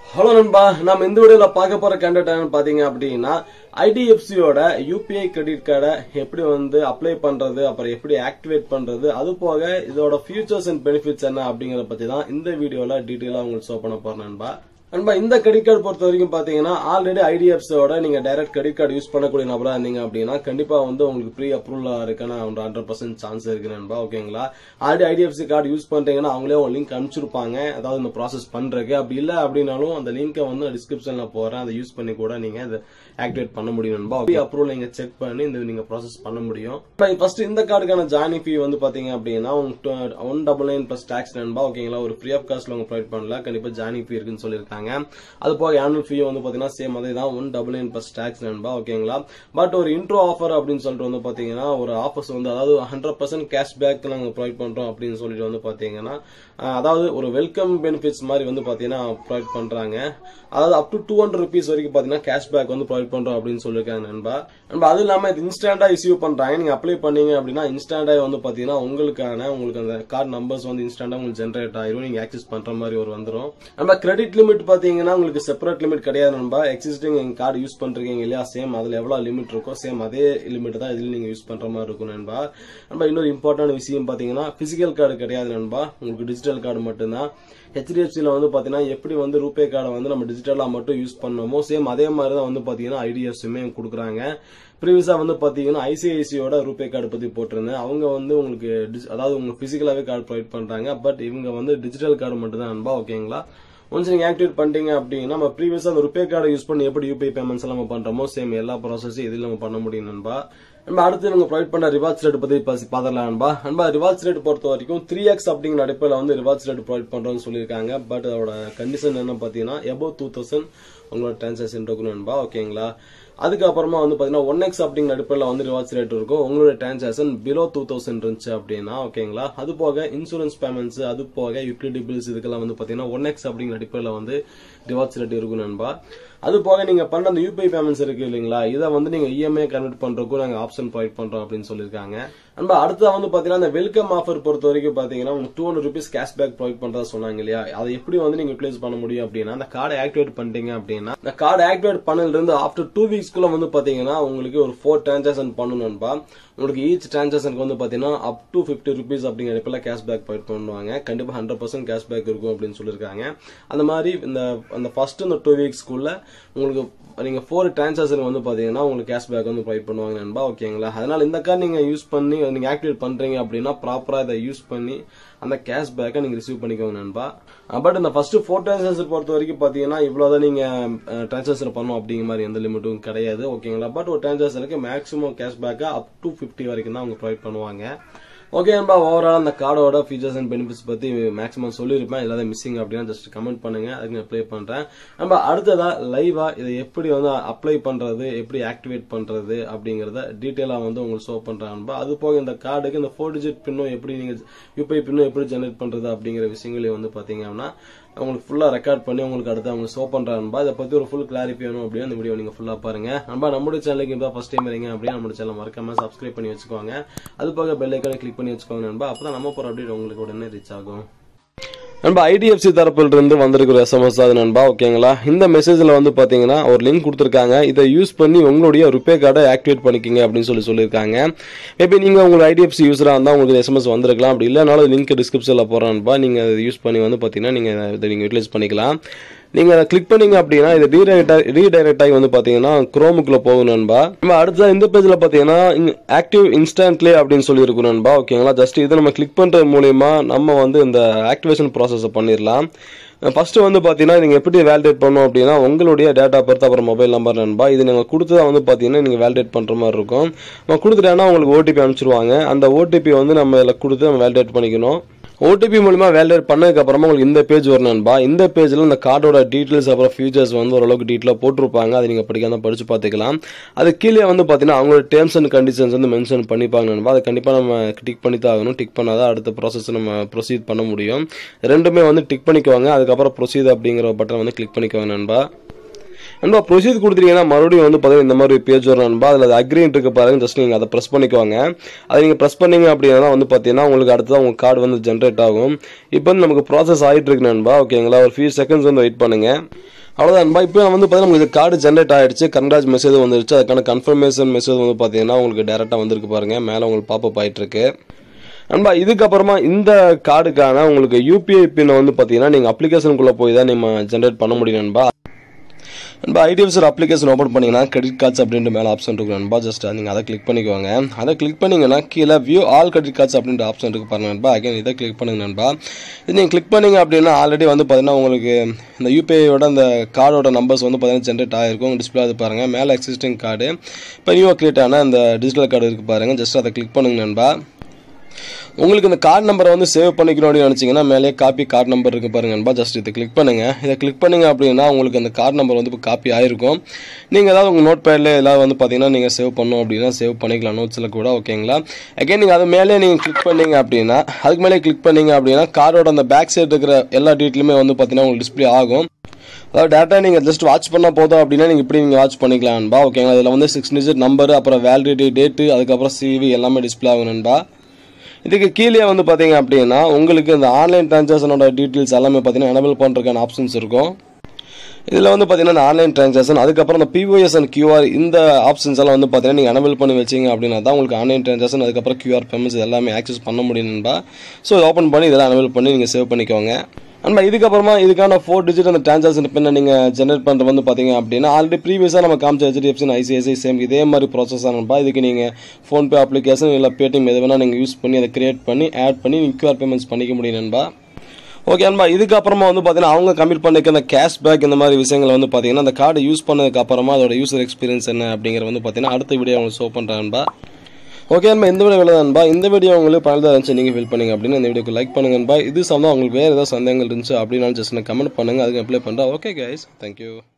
hello நண்பா நம்ம இந்த வீடியோல பார்க்க போற கண்டென்ட் பாத்தீங்க அப்படின்னா ஐடிஎஃப்சியோட யூபிஐ கிரெடிட் கார்டை எப்படி வந்து அப்ளை பண்றது அப்புறம் எப்படி ஆக்டிவேட் பண்றது அது போக இதோட ஃபியூச்சர்ஸ் அண்ட் பெனிஃபிட்ஸ் என்ன அப்படிங்கறத பத்தி தான் இந்த வீடியோல டீட்டெயிலா உங்களுக்கு ஷோ பண்ண போறேன் நண்பா நண்பா இந்த கிரெடிட் கார்டு பொறுத்த வரைக்கும் பாத்தீங்கன்னா ஆல்ரெடி ஐடிஎஃப்சியோட நீங்க டைரக்ட் கிரெடிட் கார்டு யூஸ் பண்ணக்கூடிய நபரா இருந்தீங்க அப்படின்னா கண்டிப்பா வந்து உங்களுக்கு ப்ரீ அப்ரூவல் இருக்கான ஒரு ஹண்ட்ரட் பர்சன்ட் சான்ஸ் இருக்கு நண்பா ஓகேங்களா ஆல்ரெடி ஐடிஎஃப்சி கார்டு யூஸ் பண்றீங்கன்னா அவங்களே ஒரு லிங்க் அனுப்பிச்சிருப்பாங்க அதாவது இந்த ப்ராசஸ் பண்றதுக்கு அப்படி இல்ல அப்படின்னாலும் அந்த லிங்கை வந்து டிஸ்கிரிப்ஷன்ல போறேன் அதை யூஸ் பண்ணி கூட நீங்க இதை ஆக்டிவேட் பண்ண முடியும் நண்பா ப்ரீ அப்ரூவல் நீங்க செக் பண்ணி இந்த நீங்க ப்ராசஸ் பண்ண முடியும் ஃபர்ஸ்ட் இந்த கார்டுக்கான ஜாயினிங் ஃபீ வந்து பாத்தீங்க அப்படின்னா one double nine plus tax நண்பா ஓகேங்களா ஒரு ஃப்ரீ ஆஃப் காஸ்ட்ல அவங்க ப்ரொவைட் பண்ணல கண்டிப்பா ஜாயினிங் ஃபீ இருக்குன்னு சொல்லியிருக்காங்க அது போக ஆனுவல் ஃபீ வந்து பாத்தீங்கன்னா சேம் அதே தான் one double nine plus tax நண்பா ஓகேங்களா பட் ஒரு இன்ட்ரோ ஆஃபர் அப்படின்னு சொல்லிட்டு வந்து பாத்தீங்கன்னா ஒரு ஆஃபர்ஸ் வந்து அதாவது ஹண்ட்ரட் பர்சன்ட் கேஷ் பேக் நாங்க ப்ரொவைட் பண்றோம் அப்படின்னு சொல்லிட்டு வந்து பாத்தீங்கன்னா அஹ், அதாவது ஒரு வெல்கம் பெனிஃபிட்ஸ் மாதிரி வந்து பாத்தீங்கன்னா ப்ரொவைட் பண்றாங்க அதாவது up to two hundred rupees வரைக்கும் பாத்தீங்கன்னா கேஷ் பேக் வந்து ப்ரொவைட் பண்றோம் அப்படின்னு சொல்லியிருக்காங்க நண்பா நண்பா அது இல்லாம இது இன்ஸ்டன்டா இஷ்யூ பண்றாங்க நீங்க அப்ளை பண்ணீங்க அப்படின்னா இன்ஸ்டன்டா வந்து பாத்தீங்கன்னா உங்களுக்கான உங்களுக்கு அந்த கார்டு நம்பர்ஸ் வந்து இன்ஸ்டன்டா உங்களுக்கு ஜென்ரேட் ஆயிரும் நீங்க ஆக்சஸ் பண்ற மாதிரி ஒரு வந்துரும் நம்ம கிரெடிட் லிமிட் பாத்தீங்கன்னா உங்களுக்கு செப்பரேட் லிமிட் கிடையாது நண்பா எக்ஸிஸ்டிங் எங்க கார்டு யூஸ் பண்றீங்க இல்லையா சேம் அதுல எவ்வளவு லிமிட் இருக்கோ சேம் அதே லிமிட் தான் இதுல நீங்க யூஸ் பண்ற மாதிரி இருக்கும் நண்பா நண்பா இன்னொரு இம்பார்ட்டன்ட் விஷயம் பாத்தீங்கன்னா பிசிக்கல் கார்டு கிடையாது நண்பா உங்களுக்கு டிஜிட்டல் கார்டு மட்டும்தான் ஹெச்டிஎஃப்சியில் வந்து பார்த்தீங்கன்னா எப்படி வந்து ரூபே கார்டை வந்து நம்ம டிஜிட்டலாக மட்டும் யூஸ் பண்ணோமோ சேம் அதே மாதிரி தான் வந்து பார்த்தீங்கன்னா ஐடிஎஃப்சியுமே கொடுக்குறாங்க ப்ரீவியஸாக வந்து பார்த்தீங்கன்னா ஐசிஐசியோட ரூபே கார்டு பற்றி போட்டிருந்தேன் அவங்க வந்து உங்களுக்கு dis- அதாவது உங்களுக்கு ஃபிசிக்கலாகவே கார்டு ப்ரொவைட் பண்ணுறாங்க பட் இவங்க வந்து டிஜிட்டல் கார்டு மட்டும் தான் நண்பா ஓகேங்களா ஒன்ஸ் நீங்க ஆக்டிவேட் பண்ணிட்டீங்க அப்படின்னா நம்ம ப்ரீவியஸா அந்த ருபே கார்டை யூஸ் பண்ணி எப்படி யூபிஐ பேமெண்ட்ஸ் எல்லாம் நம்ம பண்றோமோ சேம் எல்லா ப்ராசஸும் இதில் நம்ம பண்ண முடியும் நண்பா நம்ம அடுத்து நம்ம ப்ரொவைட் பண்ண ரிவார்ட்ஸ் ரேட் பத்தி பசி- பாத்திரலாம் நண்பா நண்பா ரிவார்ட்ஸ் ரேட் பொறுத்த வரைக்கும் த்ரீ எக்ஸ் அப்படிங்கிற அடிப்படையில் வந்து ரிவார்ட்ஸ் ரேட் ப்ரொவைட் பண்றோம்னு சொல்லியிருக்காங்க பட் அதோட கண்டிஷன் என்ன பாத்தீங்கன்னா எபோ டூ தௌசண்ட் உங்களோட டிரான்சாக்ஷன் இருக்கும் நண்பா ஓகேங்களா அதுக்கப்புறமா வந்து பாத்தீங்கன்னா ஒன் எக்ஸ் அப்படிங்கிற அடிப்படையில் வந்து ரிவார்ட்ஸ் ரேட் இருக்கும் உங்களோட டிரான்சாக்ஷன் பிலோ டூ தௌசண்ட் இருந்துச்சு அப்படின்னா ஓகேங்களா அது போக இன்சூரன்ஸ் பேமெண்ட்ஸ் அது போக யூட்டிலிட்டி பில்ஸ் இதுக்கெல்லாம் வந்து பாத்தீங்கன்னா ஒன் எக்ஸ் அப்படிங்கிற அடிப்படையில் வந்து ரிவார்ட்ஸ் ரேட் இருக்கும் நண்பா அது போக நீங்க பண்ற அந்த யூபிஐ பேமெண்ட்ஸ் இருக்கு இல்லைங்களா இதை வந்து நீங்க இஎம்ஐ கன்வெர்ட் பண்றதுக்கும் நாங்க ஆப்ஷன் ப்ரொவைட் பண்றோம் அப்படின்னு சொல்லியிருக்காங்க நண்பா அடுத்தா வந்து பாத்தீங்கன்னா அந்த வெல்கம் ஆஃபர் பொறுத்த வரைக்கும் பாத்தீங்கன்னா உங்களுக்கு two hundred rupees cash back provide பண்றதா சொன்னாங்க இல்லையா அதை எப்படி வந்து நீங்க யூட்டிலைஸ் பண்ண முடியும் அப்படின்னா அந்த கார்டை ஆக்டிவேட் பண்ணிட்டீங்க அப்படின்னா இந்த கார்டு ஆக்டிவேட் பண்ணதுல இருந்து ஆஃப்டர் டூ வீக்ஸ்க்குள்ள வந்து பாத்தீங்கன்னா உங்களுக்கு ஒரு ஃபோர் டிரான்சாக்ஷன் பண்ணணும்பா உங்களுக்கு ஈச் டிரான்சாக்ஷனுக்கு வந்து பாத்தீங்கன்னா அப் டு ஃபிஃப்டி ருபீஸ் அப்படிங்கிற இடத்துல கேஷ் பேக் ப்ரொவைட் பண்ணுவாங்க கண்டிப்பா ஹண்ட்ரட் பர்சன்ட் கேஷ் பேக் இருக்கும் அப்படின்னு சொல்லியிருக்காங்க அந்த மாதிரி இந்த அந்த ஃபர்ஸ்ட் இந்த டூ வீக்ஸ்க்குள்ள உங்களுக்கு நீங்க ஃபோர் டிரான்சாக்ஷன் வந்து பாத்தீங்கன்னா உங்களுக்கு கேஷ் பேக் வந்து ப்ரொவைட் பண்ணுவாங்க நண்பா ஓகேங்களா அதனால இந்த கார்டு நீங்க யூஸ் பண்ணி நீங்க ஆக்டிவேட் பண்றீங்க அப்படின்னா ப்ராப்பரா இதை யூஸ் பண்ணி அந்த கேஷ் பேக்கை நீங்க ரிசீவ் பண்ணிக்கோங்க நண்பா பட் இந்த ஃபர்ஸ்ட் ஃபோர் டிரான்சாக்ஷன் பொறுத்த வரைக்கும் பாத்தீங்கன்னா இவ்வளவுதான் நீங்க டிரான்சாக்ஷன் பண்ணணும் அப்படிங்கிற மாதிரி எந்த லிமிட்டும் கிடையாது ஓகேங்களா பட் ஒரு டிரான்சாக்ஷனுக்கு மேக்ஸிமம் கேஷ் பேக்கை அப் டு ஃபிஃப்டி வரைக்கும் தான் அவங்க ப்ரொவைட் பண்ணுவாங்க ஓகே நண்பா ஓவரால் அந்த கார்டோட ஃபீச்சர்ஸ் அண்ட் பெனிஃபிட்ஸ் பத்தி மேக்ஸிமம் சொல்லியிருப்பேன் இல்லாத மிஸ்ஸிங் அப்படின்னா ஜஸ்ட் கமெண்ட் பண்ணுங்க அதுக்கு நான் அப்ளை பண்றேன் நம்ம அடுத்ததா லைவா இதை எப்படி வந்து அப்ளை பண்றது எப்படி ஆக்டிவேட் பண்றது அப்படிங்கறத டீட்டெயிலா வந்து உங்களுக்கு ஷோ பண்றேன் நண்பா அது போக இந்த கார்டுக்கு இந்த ஃபோர் டிஜிட் பின்னும் எப்படி நீங்க யூபிஐ பின்னும் எப்படி ஜெனரேட் பண்றது அப்படிங்கிற விஷயங்களையும் வந்து பாத்தீங்கன்னா உங்களுக்கு ஃபுல்லா ரெக்கார்ட் பண்ணி உங்களுக்கு அடுத்து அவங்க ஷோ பண்றாங்க நண்பா இதை பத்தி ஒரு ஃபுல் கிளாரிஃபி வேணும் அப்படின்னா இந்த வீடியோ நீங்க ஃபுல்லா பாருங்க நண்பா நம்மளுடைய சேனலுக்கு இப்போ ஃபர்ஸ்ட் டைம் வரீங்க அப்படின்னா நம்ம சேனல் மறக்காம சப்ஸ்கிரைப் பண்ணி வச்சுக்கோங்க அது போக பெல் ஐக்கானை கிளிக் பண்ணி வச்சுக்கோங்க நண்பா அப்பதான் நம்ம போற அப்டேட் உங்களுக்கு உடனே ரீச் ஆகும் நண்பா ஐடிஎஃப்சி தரப்புல இருந்து வந்திருக்கிற எஸ்எம்எஸ் அது நண்பா ஓகேங்களா இந்த மெசேஜ்ல வந்து பாத்தீங்கன்னா ஒரு லிங்க் கொடுத்துருக்காங்க இதை யூஸ் பண்ணி உங்களுடைய ருபே கார்டை ஆக்டிவேட் பண்ணிக்கிங்க அப்படின்னு சொல்லி சொல்லியிருக்காங்க மேபி நீங்க உங்க ஐடிஎஃப்சி யூஸரா இருந்தா உங்களுக்கு எஸ்எம்எஸ் வந்திருக்கலாம் அப்படி இல்லைனாலும் லிங்க் டிஸ்கிரிப்ஷன்ல போறேன் நண்பா நீங்க அதை யூஸ் பண்ணி வந்து பாத்தீங்கன்னா நீங்க இதை நீங்க யூட்டிலைஸ் பண்ணிக்கலாம் நீங்க அதை கிளிக் பண்ணீங்க அப்படின்னா இது ரீடைரக்ட் ரீடைரக்ட் ஆகி வந்து பாத்தீங்கன்னா குரோமுக்குள்ள போகும் நண்பா நம்ம அடுத்த இந்த பேஜ்ல பாத்தீங்கன்னா ஆக்டிவ் இன்ஸ்டன்ட்லி அப்படின்னு சொல்லி இருக்கும் நண்பா ஓகேங்களா ஜஸ்ட் இதை நம்ம கிளிக் பண்றது மூலியமா நம்ம வந்து இந்த ஆக்டிவேஷன் ப்ராசஸ் பண்ணிடலாம் ஃபர்ஸ்ட் வந்து பாத்தீங்கன்னா நீங்க எப்படி வேலிடேட் பண்ணணும் அப்படின்னா உங்களுடைய டேட்டா பர்த் அப்புறம் மொபைல் நம்பர் நண்பா இது நீங்க கொடுத்ததா வந்து பாத்தீங்கன்னா நீங்க வேலிடேட் பண்ற மாதிரி இருக்கும் நம்ம கொடுத்துட்டேன்னா உங்களுக்கு ஓடிபி அனுப்பிச்சிருவாங்க அந்த ஓடிபி வந்து நம்ம இதில் கொடுத்து நம்ம வேலிடேட் பண்ணிக்கணும் ஓடிபி மூலமா வேலிடேட் பண்ணதுக்கு அப்புறமா உங்களுக்கு இந்த பேஜ் வரும் நண்பா இந்த பேஜ்ல இந்த கார்டோட டீடைல்ஸ் அப்புறம் ஃபியூச்சர்ஸ் வந்து ஓரளவுக்கு டீட்டெயிலாக போட்டிருப்பாங்க அதை நீங்க படிக்காம படிச்சு பார்த்துக்கலாம் அது கீழே வந்து பாத்தீங்கன்னா அவங்களோட டேர்ம்ஸ் அண்ட் கண்டிஷன்ஸ் வந்து மென்ஷன் பண்ணிப்பாங்க நண்பா அதை கண்டிப்பா நம்ம டிக் பண்ணி தான் ஆகணும் டிக் பண்ணாதான் அடுத்த ப்ராசஸ் நம்ம ப்ரொசீட் பண்ண முடியும் ரெண்டுமே வந்து டிக் பண்ணிக்குவாங்க அதுக்கப்புறம் ப்ரொசீட் அப்படிங்கிற பட்டன் வந்து கிளிக் பண்ணிக்குவாங்க நண்பா நண்பா ப்ரொசீட் கொடுத்துட்டீங்கன்னா மறுபடியும் வந்து பார்த்தீங்கன்னா இந்த மாதிரி பேஜ் வரும் நண்பா அதில் அக்ரின்ட் இருக்கு பாருங்க ஜஸ்ட் நீங்கள் அதை ப்ரெஸ் பண்ணிக்குவாங்க அதை நீங்கள் ப்ரெஸ் பண்ணீங்க அப்படின்னா வந்து பார்த்தீங்கன்னா உங்களுக்கு அடுத்ததான் உங்கள் கார்டு வந்து ஜென்ரேட் ஆகும் இப்போ வந்து நமக்கு ப்ராசஸ் ஆகிட்டு இருக்கு நண்பா ஓகேங்களா ஒரு ஃபியூ செகண்ட்ஸ் வந்து வெயிட் பண்ணுங்க அவ்வளோதான் நண்பா இப்போ வந்து பார்த்தீங்கன்னா உங்களுக்கு கார்டு ஜென்ரேட் ஆயிடுச்சு கன்ராஜ் மெசேஜ் வந்துருச்சு அதுக்கான கன்ஃபர்மேஷன் மெசேஜ் வந்து பார்த்தீங்கன்னா உங்களுக்கு டேரெக்டாக வந்திருக்கு பாருங்க மேலே உங்களுக்கு பாப்பப் ஆயிட்டு இருக்கு நண்பா இதுக்கப்புறமா இந்த கார்டுக்கான உங்களுக்கு யூபிஐ பின் வந்து பார்த்தீங்கன்னா நீங்கள் அப்ளிகேஷனுக்குள்ளே போய் தான் நம்ம ஜென்ரேட் பண்ண முடியும் நண்பா நண்பா ஐடிஎஃப்சி அப்ளிகேஷன் ஓப்பன் பண்ணீங்கன்னா கிரெடிட் கார்ட்ஸ் அப்படின்ற மேலே ஆப்ஷன் இருக்கு நண்பா ஜஸ்ட் நீங்கள் அதை கிளிக் பண்ணிக்கோங்க அதை கிளிக் பண்ணீங்கன்னா கீழே வியூ ஆல் கிரெடிட் கார்ட்ஸ் அப்படின்ற ஆப்ஷன் இருக்கு பாருங்க நண்பா அகைன் இதை கிளிக் பண்ணுங்க நண்பா இது நீங்கள் கிளிக் பண்ணீங்க அப்படின்னா ஆல்ரெடி வந்து பார்த்தீங்கன்னா உங்களுக்கு இந்த யூபிஐயோட அந்த கார்டோட நம்பர்ஸ் வந்து பார்த்தீங்கன்னா ஜென்ரேட் ஆகிருக்கும் டிஸ்பிளே அது பாருங்க மேலே எக்ஸிஸ்டிங் கார்டு இப்போ நியூவாக கிரியேட் ஆன அந்த டிஜிட்டல் கார்டு இருக்கு பாருங்க ஜஸ்ட் அதை கிளிக் பண்ணுங்க நண்பா உங்களுக்கு இந்த கார்டு நம்பரை வந்து சேவ் பண்ணிக்கணும் அப்படின்னு நினச்சிங்கன்னா மேலே காப்பி கார்டு நம்பர் இருக்கு பாருங்க நண்பா ஜஸ்ட் இதை கிளிக் பண்ணுங்க இதை கிளிக் பண்ணுங்க அப்படின்னா உங்களுக்கு அந்த கார்டு நம்பர் வந்து இப்போ காப்பி ஆயிருக்கும் நீங்கள் ஏதாவது உங்கள் நோட் பேடில் ஏதாவது வந்து பார்த்தீங்கன்னா நீங்கள் சேவ் பண்ணணும் அப்படின்னா சேவ் பண்ணிக்கலாம் நோட்ஸில் கூட ஓகேங்களா அகைன் நீங்கள் அது மேலே நீங்கள் கிளிக் பண்ணீங்க அப்படின்னா அதுக்கு மேலே கிளிக் பண்ணீங்க அப்படின்னா காரோட அந்த பேக் சைடு இருக்கிற எல்லா டீட்டெயிலுமே வந்து பார்த்தீங்கன்னா உங்களுக்கு டிஸ்பிளே ஆகும் அதாவது டேட்டா நீங்கள் ஜஸ்ட் வாட்ச் பண்ணால் போதும் அப்படின்னா நீங்கள் இப்படி நீங்கள் வாட்ச் பண்ணிக்கலாம் நண்பா ஓகேங்களா இதில் வந்து சிக்ஸ் டிஜிட் நம்பர் அப்புறம் வேலிடிட்டி டேட்டு அதுக்கப்புறம் சிவி எல்லாமே டிஸ்பிளே ஆகும் நண்பா இதுக்கு கீழே வந்து பார்த்தீங்க அப்படின்னா உங்களுக்கு இந்த ஆன்லைன் டிரான்சாக்ஷனோட டீட்டெயில்ஸ் எல்லாமே பார்த்தீங்கன்னா எனபிள் பண்ணுறதுக்கான ஆப்ஷன்ஸ் இருக்கும் இதில் வந்து பார்த்தீங்கன்னா இந்த ஆன்லைன் டிரான்சாக்ஷன் அதுக்கப்புறம் இந்த பிஓஎஸ் அண்ட் கியூஆர் இந்த ஆப்ஷன்ஸ் எல்லாம் வந்து பார்த்தீங்கன்னா நீங்கள் எனபிள் பண்ணி வச்சிங்க அப்படின்னா தான் உங்களுக்கு ஆன்லைன் டிரான்சாக்ஷன் அதுக்கப்புறம் கியூஆர் பேமெண்ட்ஸ் எல்லாமே ஆக்சஸ் பண்ண முடியும் நண்பா ஸோ ஓப்பன் பண்ணி இதெல்லாம் எனபிள் பண்ணி நீங்கள் சேவ் பண்ணிக்கோங்க அண்ட் இதுக்கப்புறமா இதுக்கான ஃபோர் டிஜிட் அந்த டிரான்சாக்ஷன் பின்ன நீங்கள் ஜென்ரேட் பண்ணுறது வந்து பார்த்தீங்க அப்படின்னா ஆல்ரெடி ப்ரீவியஸாக நம்ம காமிச்ச ஹெச்டிஎஃப்சி ஐசிஐசி சேம் இதே மாதிரி ப்ராசஸ் ஆனப்பா இதுக்கு நீங்கள் ஃபோன்பே அப்ளிகேஷன் இல்லை பேடிஎம் எது வேணால் நீங்கள் யூஸ் பண்ணி அதை கிரியேட் பண்ணி ஆட் பண்ணி நீங்கள் கியூஆர் பேமெண்ட்ஸ் பண்ணிக்க முடியும் நண்பா ஓகே அன்பா இதுக்கப்புறமா வந்து பார்த்தீங்கன்னா அவங்க கமிட் பண்ணிக்க அந்த கேஷ்பேக் இந்த மாதிரி விஷயங்கள் வந்து பார்த்தீங்கன்னா அந்த கார்டு யூஸ் பண்ணதுக்கு அப்புறமா அதோட யூசர் எக்ஸ்பீரியன்ஸ் என்ன அப்படிங்கிற வந்து பார்த்தீங்கன்னா அடுத்த வீடியோ அவங்க ஷோ பண்ணுறான்பா ஓகே நண்பா இந்த வீடியோ வேலை இந்த வீடியோ உங்களுக்கு பலதாக இருந்துச்சு நீங்கள் ஃபீல் பண்ணீங்க அப்படின்னு இந்த வீடியோக்கு லைக் பண்ணுங்க நண்பா இது சம்மந்தம் உங்களுக்கு வேறு ஏதாவது சந்தேகங்கள் இருந்துச்சு அப்படின்னாலும் ஜஸ்ட் கமெண்ட் பண்ணுங்க அதுக்கு அப்ளை பண்ணுறேன் ஓகே கைஸ் தேங்க்யூ